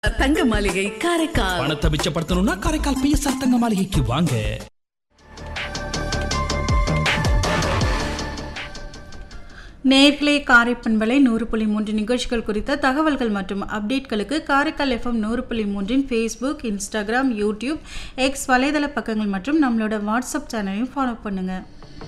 தங்க மாளிகை காரைக்கால் பணத்தை மிச்சப்படுத்தணும்னா காரைக்கால் பிஎஸ்ஆர் தங்க மாளிகைக்கு வாங்க நேர்களே காரைப்பண்பலை நூறு புள்ளி மூன்று நிகழ்ச்சிகள் குறித்த தகவல்கள் மற்றும் அப்டேட்களுக்கு காரைக்கால் எஃப்எம் நூறு புள்ளி மூன்றின் ஃபேஸ்புக் இன்ஸ்டாகிராம் யூடியூப் எக்ஸ் வலைதள பக்கங்கள் மற்றும் நம்மளோட வாட்ஸ்அப் சேனலையும் ஃபாலோ பண்ணுங்கள்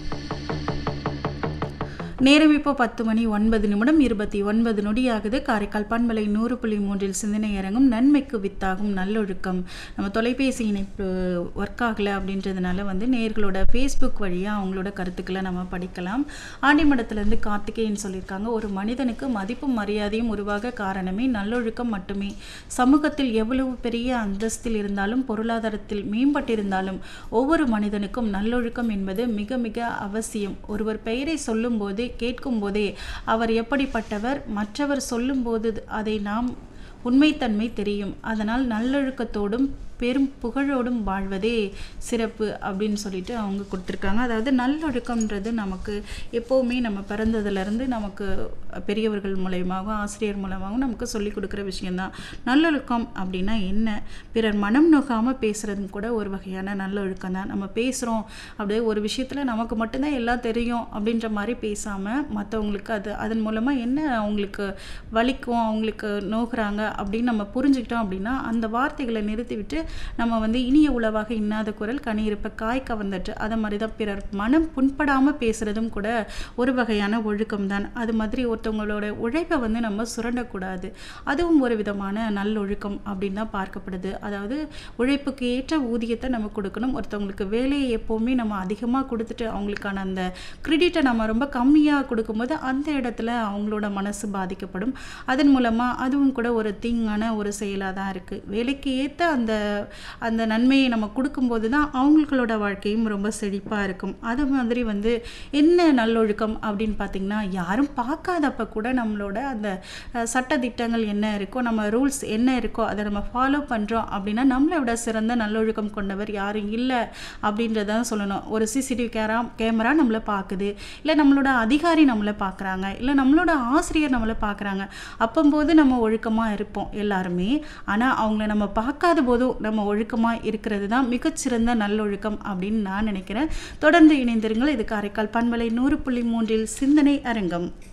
நேரம் இப்போ பத்து மணி ஒன்பது நிமிடம் இருபத்தி ஒன்பது நொடியாகுது காரைக்கால் பண்பலை நூறு புள்ளி மூன்றில் சிந்தனை இறங்கும் நன்மைக்கு வித்தாகும் நல்லொழுக்கம் நம்ம தொலைபேசி இணைப்பு ஒர்க் ஆகலை அப்படின்றதுனால வந்து நேர்களோட ஃபேஸ்புக் வழியாக அவங்களோட கருத்துக்களை நம்ம படிக்கலாம் ஆண்டிமடத்துலேருந்து கார்த்திகேயன் சொல்லியிருக்காங்க ஒரு மனிதனுக்கு மதிப்பும் மரியாதையும் உருவாக காரணமே நல்லொழுக்கம் மட்டுமே சமூகத்தில் எவ்வளவு பெரிய அந்தஸ்தில் இருந்தாலும் பொருளாதாரத்தில் மேம்பட்டிருந்தாலும் ஒவ்வொரு மனிதனுக்கும் நல்லொழுக்கம் என்பது மிக மிக அவசியம் ஒருவர் பெயரை சொல்லும்போது கேட்கும் போதே அவர் எப்படிப்பட்டவர் மற்றவர் சொல்லும்போது அதை நாம் உண்மைத்தன்மை தெரியும் அதனால் நல்லொழுக்கத்தோடும் பெரும் புகழோடும் வாழ்வதே சிறப்பு அப்படின்னு சொல்லிட்டு அவங்க கொடுத்துருக்காங்க அதாவது நல்லொழுக்கம்ன்றது நமக்கு எப்போவுமே நம்ம பிறந்ததுலேருந்து நமக்கு பெரியவர்கள் மூலயமாகவும் ஆசிரியர் மூலமாகவும் நமக்கு சொல்லிக் கொடுக்குற விஷயந்தான் நல்லொழுக்கம் அப்படின்னா என்ன பிறர் மனம் நோகாமல் பேசுகிறதும் கூட ஒரு வகையான நல்லொழுக்கம் தான் நம்ம பேசுகிறோம் அப்படியே ஒரு விஷயத்தில் நமக்கு மட்டும்தான் எல்லாம் தெரியும் அப்படின்ற மாதிரி பேசாமல் மற்றவங்களுக்கு அது அதன் மூலமாக என்ன அவங்களுக்கு வலிக்கும் அவங்களுக்கு நோகுறாங்க அப்படின்னு நம்ம புரிஞ்சுக்கிட்டோம் அப்படின்னா அந்த வார்த்தைகளை நிறுத்திவிட்டு நம்ம வந்து இனிய உளவாக இன்னாத குரல் கனி இருப்ப காய் கவர்ந்துட்டு அதை மாதிரி தான் பிறர் மனம் புண்படாமல் பேசுகிறதும் கூட ஒரு வகையான ஒழுக்கம் தான் அது மாதிரி ஒருத்தவங்களோட உழைப்பை வந்து நம்ம சுரண்டக்கூடாது அதுவும் ஒரு விதமான நல்லொழுக்கம் அப்படின்னு தான் பார்க்கப்படுது அதாவது உழைப்புக்கு ஏற்ற ஊதியத்தை நம்ம கொடுக்கணும் ஒருத்தவங்களுக்கு வேலையை எப்போவுமே நம்ம அதிகமாக கொடுத்துட்டு அவங்களுக்கான அந்த கிரெடிட்டை நம்ம ரொம்ப கம்மியாக கொடுக்கும்போது அந்த இடத்துல அவங்களோட மனசு பாதிக்கப்படும் அதன் மூலமாக அதுவும் கூட ஒரு தீங்கான ஒரு செயலாக தான் இருக்குது வேலைக்கு ஏற்ற அந்த அந்த நன்மையை நம்ம கொடுக்கும்போது தான் அவங்களோட வாழ்க்கையும் ரொம்ப செழிப்பாக இருக்கும் அது மாதிரி வந்து என்ன நல்லொழுக்கம் அப்படின்னு பார்த்திங்கன்னா யாரும் பார்க்காதப்ப கூட நம்மளோட அந்த அஹ், சட்ட திட்டங்கள் என்ன இருக்கோ நம்ம ரூல்ஸ் என்ன இருக்கோ அதை நம்ம ஃபாலோ பண்ணுறோம் அப்படின்னா நம்மளை விட சிறந்த நல்லொழுக்கம் கொண்டவர் யாரும் இல்லை அப்படின்றத சொல்லணும் ஒரு சிசிடிவி கேரா கேமரா நம்மளை பார்க்குது இல்லை நம்மளோட அதிகாரி நம்மளை பார்க்குறாங்க இல்லை நம்மளோட ஆசிரியர் நம்மளை பார்க்குறாங்க அப்பம்போது நம்ம ஒழுக்கமாக இருப்போம் எல்லாருமே ஆனால் அவங்கள நம்ம பார்க்காத போதும் நம்ம ஒழுக்கமாக இருக்கிறது தான் மிகச்சிறந்த நல்லொழுக்கம் அப்படின்னு நான் நினைக்கிறேன் தொடர்ந்து இணைந்திருங்கள் இது காரைக்கால் பண்பலை நூறு புள்ளி மூன்றில் சிந்தனை அரங்கம்